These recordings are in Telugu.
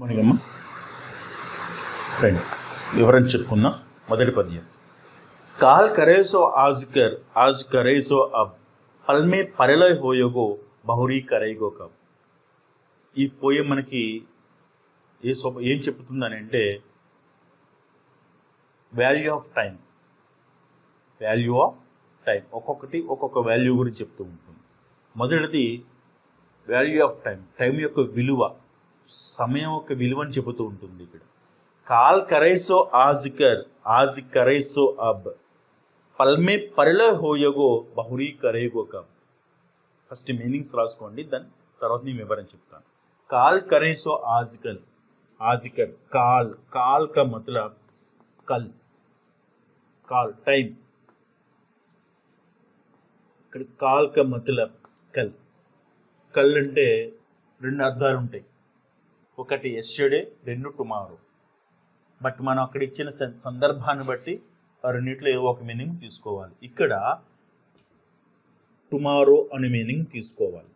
మనకమ్మ రండి వివరణ చెప్పుకుందాం మొదటి పద్యం కాల్ కరేసో ఆజ్ కర్ ఆజ్ కరేసో అబ్ పల్మే పరలయ్ హోయోగో బహురీ కరైగో కబ్ ఈ పోయం మనకి ఏ సో ఏం చెప్తుందని అంటే value of time value of time ఒక్కొక్కటి ఒక్కొక్క వాల్యూ గురించి చెప్తూ ఉంటుంది మొదటిది వాల్యూ ఆఫ్ టైం టైం యొక్క విలువ సమయం యొక్క విలువని చెబుతూ ఉంటుంది ఇక్కడ కాల్ కరైసో ఆజికర్ ఆజ్ కరైసో అబ్ పల్మే పరిలో హోయగో బహురీ కరేగో కబ్ ఫస్ట్ మీనింగ్స్ రాసుకోండి దాని తర్వాత నేను వివరణ చెప్తాను కాల్ కరైసో ఆజికల్ ఆజికర్ కాల్ కాల్ కా మతలబ్ కల్ కాల్ టైం ఇక్కడ కాల్ కా మతలబ్ కల్ కల్ అంటే రెండు అర్థాలు ఉంటాయి ఒకటి ఎస్టర్డే రెండు టుమారో బట్ మనం అక్కడ ఇచ్చిన సం- సందర్భాన్ని బట్టి ఆ రెండిట్లో ఏదో ఒక మీనింగ్ తీసుకోవాలి ఇక్కడ టుమారో అనే మీనింగ్ తీసుకోవాలి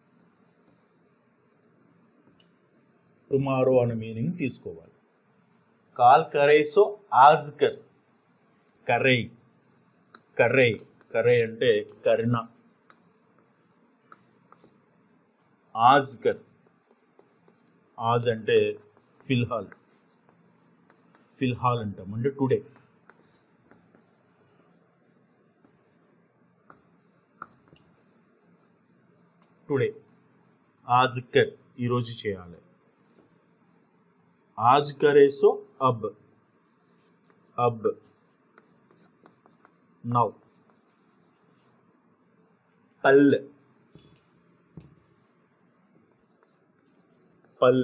టుమారో అనే మీనింగ్ తీసుకోవాలి కాల్ కరేసో ఆజ్ కర్ కరై కర్రై కరై అంటే కరుణ ఆజ్ కర్ ఆజ్ అంటే ఫిల్హాల్ ఫిల్హాల్ అంటాం అంటే టుడే టుడే ఆజ్ కర్ ఈరోజు చేయాలి ఆజ్ కరేసో అబ్ అబ్ నౌ పల్ పల్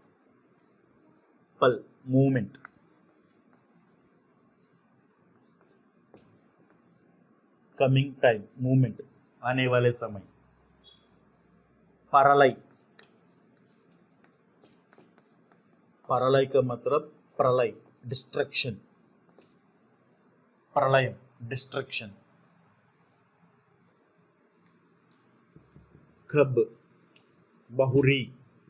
పల్ మూమెంట్ कमिंग टाइम मूवमेंट आने वाले समय परलय परलय का मतलब प्रलय डिस्ट्रक्शन प्रलय डिस्ट्रक्शन कब बहुरी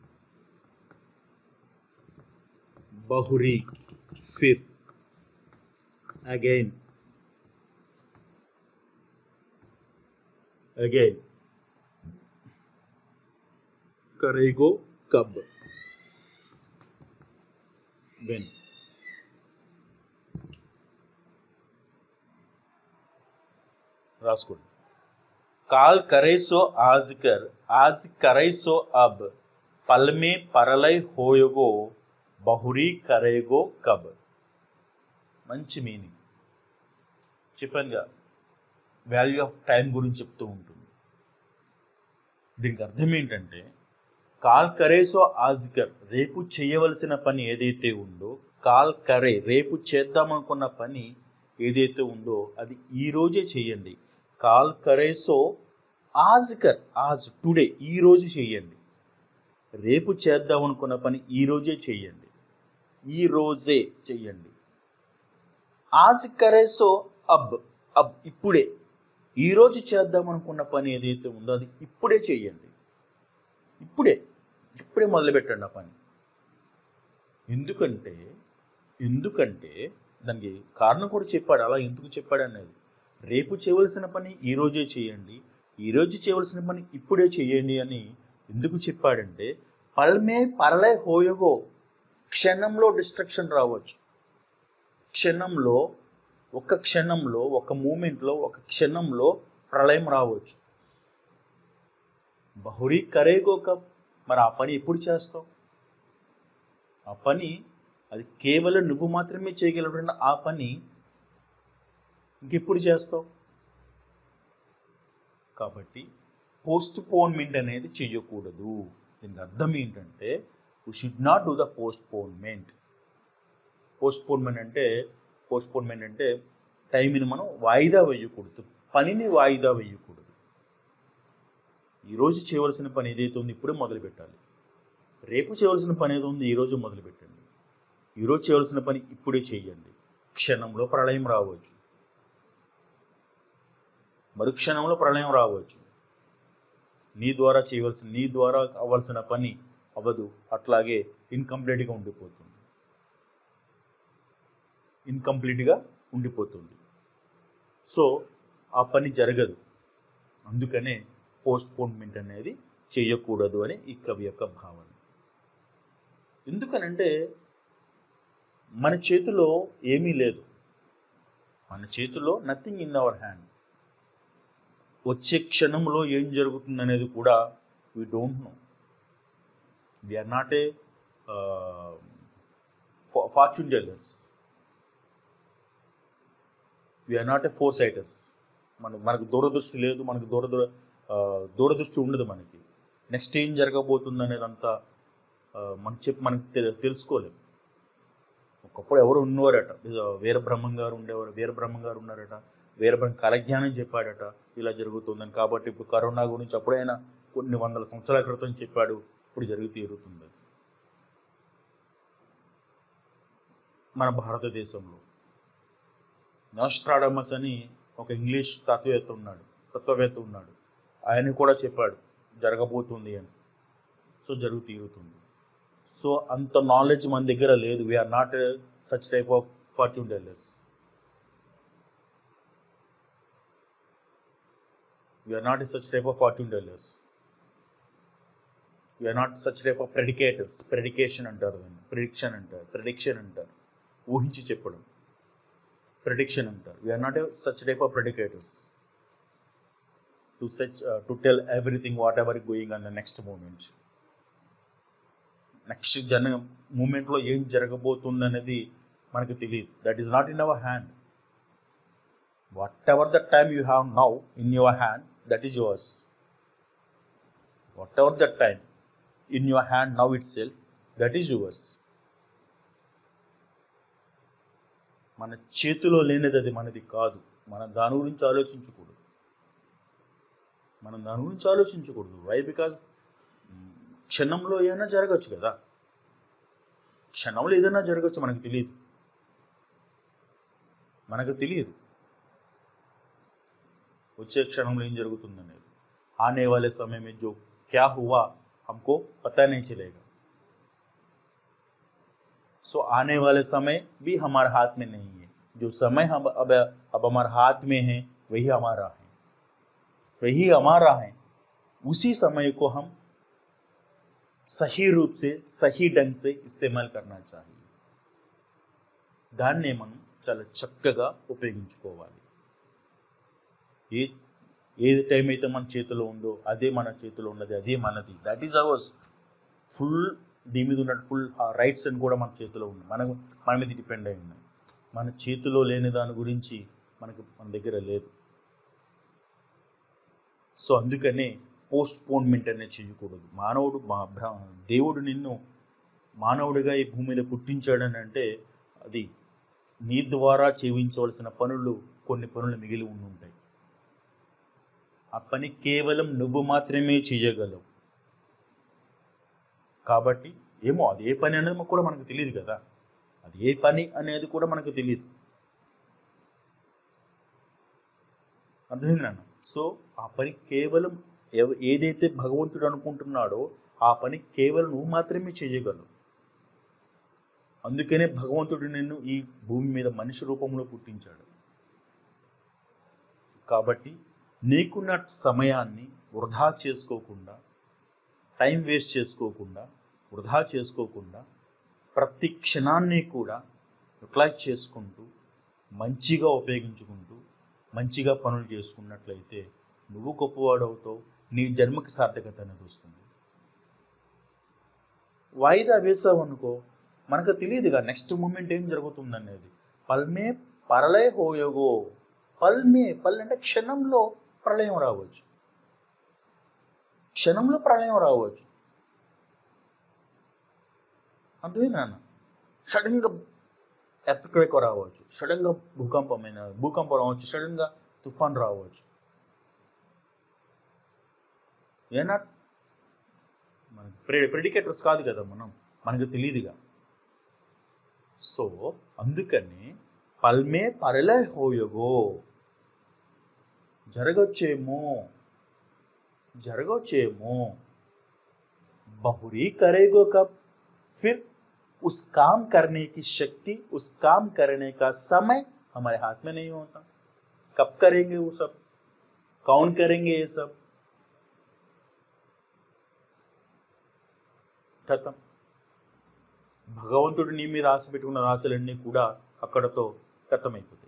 बहुरी फिर अगेन again करेगो कब when రాసుకోండి కాల్ కరైసో ఆజ్ కర్ ఆజ్ కరైసో అబ్ పల్మే పరలై హోయగో బహురీ కరేగో కబ్ మంచి మీనింగ్ చెప్పానుగా వాల్యూ ఆఫ్ టైం గురించి చెప్తూ ఉంటుంది దీనికి అర్థం ఏంటంటే కాల్ కరేసో ఆజ్కర్ రేపు చేయవలసిన పని ఏదైతే ఉందో కాల్ కరే రేపు చేద్దామనుకున్న పని ఏదైతే ఉందో అది ఈ రోజే చేయండి కాల్ కరేసో ఆజ్కర్ ఆజ్ టుడే ఈ రోజు చేయండి రేపు చేద్దామనుకున్న పని ఈ రోజే చేయండి ఈ రోజే చెయ్యండి ఆజ్ కరేసో అబ్ అబ్ ఇప్పుడే ఈరోజు చేద్దాం అనుకున్న పని ఏదైతే ఉందో అది ఇప్పుడే చేయండి ఇప్పుడే ఇప్పుడే మొదలు పెట్టండి ఆ పని ఎందుకంటే ఎందుకంటే దానికి కారణం కూడా చెప్పాడు అలా ఎందుకు చెప్పాడు అనేది రేపు చేయవలసిన పని ఈ రోజే చేయండి ఈరోజు చేయవలసిన పని ఇప్పుడే చేయండి అని ఎందుకు చెప్పాడంటే పల్మే పరలే హోయగో క్షణంలో డిస్ట్రక్షన్ రావచ్చు క్షణంలో ఒక క్షణంలో ఒక మూమెంట్లో ఒక క్షణంలో ప్రళయం రావచ్చు బహురీ కరేగో కప్ మరి ఆ పని ఎప్పుడు చేస్తావు ఆ పని అది కేవలం నువ్వు మాత్రమే చేయగలటువంటి ఆ పని ఇంకెప్పుడు చేస్తావు కాబట్టి పోస్ట్ పోన్మెంట్ అనేది చేయకూడదు దీనికి అర్థం ఏంటంటే we should not do the postponement postponement అంటే పోస్ట్ పోన్మెంట్ అంటే టైంని మనం వాయిదా వేయకూడదు పనిని వాయిదా వేయకూడదు ఈరోజు చేయవలసిన పని ఏదైతే ఉందో ఇప్పుడే మొదలు పెట్టాలి రేపు చేయవలసిన పని ఏదో ఉంది ఈరోజు మొదలు పెట్టండి ఈరోజు చేయవలసిన పని ఇప్పుడే చేయండి క్షణంలో ప్రళయం రావచ్చు మరుక్షణంలో ప్రళయం రావచ్చు నీ ద్వారా చేయవలసిన నీ ద్వారా అవ్వాల్సిన పని అవ్వదు అట్లాగే ఇన్కంప్లీట్గా ఉండిపోతుంది ఇన్కంప్లీట్గా ఉండిపోతుంది సో ఆ పని జరగదు అందుకనే పోస్ట్పోన్మెంట్ అనేది చేయకూడదు అని ఈ కవి యొక్క భావన ఎందుకనంటే మన చేతిలో ఏమీ లేదు మన చేతిలో నథింగ్ ఇన్ అవర్ హ్యాండ్ వచ్చే క్షణంలో ఏం జరుగుతుంది అనేది కూడా we don't know we're not a fortune tellers we're not a foresighters మన మనకు దూరదృష్టి లేదు మనకు దూర దూర ఆ, దూరదృష్టి ఉండదు మనకి నెక్స్ట్ ఏం జరగబోతుంది అనేది అంతా మనకు చెప్పి మనకి తె- తెలుసుకోలేం ఒకప్పుడు ఎవరు ఉన్నవారట ఇది వీరబ్రహ్మం గారు ఉండేవారు వీరబ్రహ్మం గారు ఉన్నారట వీరబ్రహ్మ కలజ్ఞానం చెప్పాడట ఇలా జరుగుతుందని కాబట్టి ఇప్పుడు కరోనా గురించి అప్పుడైనా కొన్ని వందల సంవత్సరాల క్రితం చెప్పాడు ఇప్పుడు జరిగి తీరుతుంది అది. మన భారతదేశంలో నాస్ట్రాడమస్ అని ఒక ఇంగ్లీష్ తత్వవేత్త ఉన్నాడు తత్వవేత్త ఉన్నాడు ఆయన కూడా చెప్పాడు జరగబోతుంది అని సో జరుగు తీరుతుంది సో అంత నాలెడ్జ్ మన దగ్గర లేదు we're not such type of fortune tellers we're not such type of fortune tellers we're not such type of predicators predication అంటారు దాన్ని ప్రిడిక్షన్ అంటారు ప్రెడిక్షన్ అంటారు ఊహించి చెప్పడం ప్రెడిక్షన్ అంటారు we're not such type of predicators to such to tell everything whatever going on the next moment next జన మూమెంట్లో ఏం జరగబోతుంది అనేది మనకు తెలియదు that is not in our hand whatever the time you have now in your hand that is yours whatever the time in your hand now itself that is yours మన చేతిలో లేనిది అది మనది కాదు మనం దాని గురించి ఆలోచించకూడదు మనం దాని గురించి ఆలోచించకూడదు వై బికాజ్ క్షణంలో ఏదైనా జరగచ్చు కదా క్షణంలో ఏదైనా జరగచ్చు మనకు తెలియదు మనకు తెలియదు వచ్చే క్షణంలో ఏం జరుగుతుందనేది ఆనే वाले समय में जो क्या हुआ हमको पता नहीं चलेगा सो आने वाले समय भी हमारे हाथ में नहीं है जो समय हम अब अब हमारे हाथ में है वही हमारा है वही हमारा है उसी समय को हम सही रूप से सही ढंग से इस्तेमाल करना चाहिए దాన్నే మనం చాలా చక్కగా ఉపయోగించుకోవాలి ఏ ఏది టైం అయితే మన చేతిలో ఉందో అదే మన చేతిలో ఉన్నది అదే మనది దట్ ఈస్ అవర్స్ ఫుల్ దీని మీద ఉన్న ఫుల్ రైట్స్ అని కూడా మన చేతిలో ఉన్నాయి మన మన మీద డిపెండ్ అయి ఉన్నాయి మన చేతిలో లేని దాని గురించి మనకు మన దగ్గర లేదు సో అందుకనే పోస్ట్ పోన్మెంట్ అనేది చేయకూడదు మానవుడు మా బ్ర- దేవుడు నిన్ను మానవుడిగా ఈ భూమి మీద పుట్టించాడని అంటే అది నీ ద్వారా చేయించవలసిన పనులు కొన్ని పనులు మిగిలి ఉండి ఉంటాయి ఆ పని కేవలం నువ్వు మాత్రమే చేయగలవు కాబట్టి ఏమో అది ఏ పని అనేది కూడా మనకు తెలియదు కదా అది ఏ పని అనేది కూడా మనకు తెలియదు అర్థమైంది నాన్న సో ఆ పని కేవలం ఎవ ఏదైతే భగవంతుడు అనుకుంటున్నాడో ఆ పని కేవలం నువ్వు మాత్రమే చేయగలవు అందుకనే భగవంతుడు నిన్ను ఈ భూమి మీద మనిషి రూపంలో పుట్టించాడు కాబట్టి నీకున్న సమయాన్ని వృధా చేసుకోకుండా టైం వేస్ట్ చేసుకోకుండా వృధా చేసుకోకుండా ప్రతి క్షణాన్ని కూడా యూటిలైజ్ చేసుకుంటూ మంచిగా ఉపయోగించుకుంటూ మంచిగా పనులు చేసుకున్నట్లయితే నువ్వు గొప్పవాడవుతావు నీ జన్మకి సార్థకత అనేది వస్తుంది వాయిదా వేసావు అనుకో మనకు తెలియదుగా నెక్స్ట్ మూమెంట్ ఏం జరుగుతుంది అనేది పల్మే పరలయ హోయోగో పల్మే పల్ అంటే క్షణంలో ప్రళయం రావచ్చు క్షణంలో ప్రళయం రావచ్చు అర్థమైంది నాన్న సడన్గా ఎర్త్క్వేక్ రావచ్చు సడన్గా భూకంపమైన భూకంపం రావచ్చు సడన్గా తుఫాన్ రావచ్చు ఏనా మన ప్రె ప్రెడికేటర్స్ కాదు కదా మనం మనకు తెలియదుగా సో అందుకని పల్మే పరలే హోయగో జరగచ్చేమో జరగచ్చేమో बहुरी करेगो कब फिर उस काम करने की शक्ति उस काम करने का समय हमारे हाथ में नहीं होता कब करेंगे वो सब कौन करेंगे ये सब ఖతం భగవంతుడు నీ మీద ఆశ పెట్టుకున్న ఆశలన్నీ కూడా అక్కడతో ఖతమైపోతాయి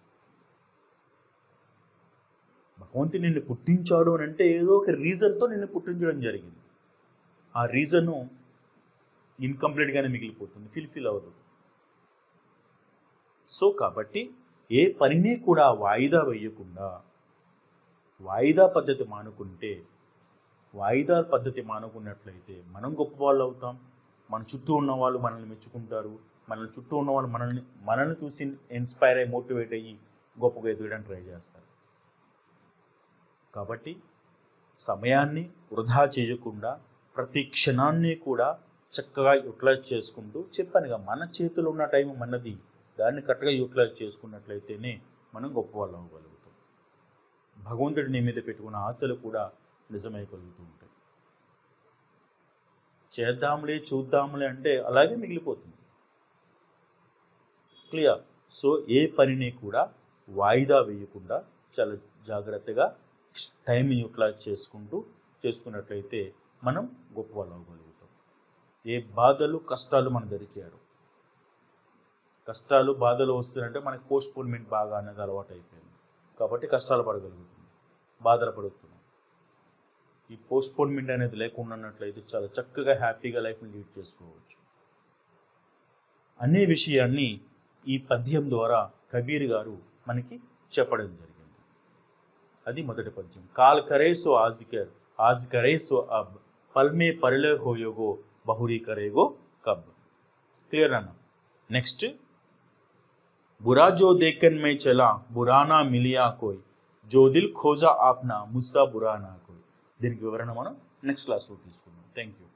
భగవంతుడు నిన్ను పుట్టించాడు అని అంటే ఏదో ఒక రీజన్తో నిన్ను పుట్టించడం జరిగింది ఆ రీజను ఇన్కంప్లీట్గానే మిగిలిపోతుంది ఫిల్ఫిల్ అవ్వదు సో కాబట్టి ఏ పనిని కూడా వాయిదా వేయకుండా వాయిదా పద్ధతి మానుకుంటే వాయిదా పద్ధతి మానుకున్నట్లయితే మనం గొప్ప వాళ్ళు అవుతాం మన చుట్టూ ఉన్న వాళ్ళు మనల్ని మెచ్చుకుంటారు మనల్ని చుట్టూ ఉన్న వాళ్ళు మనల్ని మనల్ని చూసి ఇన్స్పైర్ అయ్యి మోటివేట్ అయ్యి గొప్పగా ఎదగడానికి ట్రై చేస్తారు కాబట్టి సమయాన్ని వృధా చేయకుండా ప్రతి క్షణాన్ని కూడా చక్కగా యూటిలైజ్ చేసుకుంటూ చెప్పానుగా మన చేతిలో ఉన్న టైం మనది దాన్ని కరెక్ట్గా యూటిలైజ్ చేసుకున్నట్లయితేనే మనం గొప్ప వాళ్ళు అవ్వగలుగుతాం భగవంతుడి నీ మీద పెట్టుకున్న ఆశలు కూడా నిజమైగలుగుతూ ఉంటాయి చేద్దాంలే చూద్దాంలే అంటే అలాగే మిగిలిపోతుంది క్లియర్ సో ఏ పనిని కూడా వాయిదా వేయకుండా చాలా జాగ్రత్తగా టైం యూటిలైజ్ చేసుకుంటూ చేసుకున్నట్లయితే మనం గొప్ప వాళ్ళు అవ్వగలుగుతాం ఏ బాధలు కష్టాలు మన దరిచేయరు కష్టాలు బాధలు వస్తున్నాయంటే మనకి పోస్ట్పోన్మెంట్ బాగా అనేది అలవాటు అయిపోయింది కాబట్టి కష్టాలు పడగలుగుతుంది బాధలు పడుతున్నాం ఈ పోస్ట్పోన్మెంట్ అనేది లేకుండా ఉన్నట్లయితే చాలా చక్కగా హ్యాపీగా లైఫ్ని లీడ్ చేసుకోవచ్చు అనే విషయాన్ని ఈ పద్యం ద్వారా కబీర్ గారు మనకి చెప్పడం జరిగింది అది మొదటి పద్యం కాల్ కరే సో ఆజికర్ ఆజ్ కరే సో అబ్ పల్మే పరిలే హోయోగో బహురీ కరేగో కబ్ క్లియర్ అన్న నెక్స్ట్ बुरा जो देखन में चला बुरा ना मिलिया कोई जो दिल खोजा आपना ముస్సా బురా నా కోయి దీనికి వివరణ మనం నెక్స్ట్ క్లాస్లో తీసుకుందాం థ్యాంక్ యూ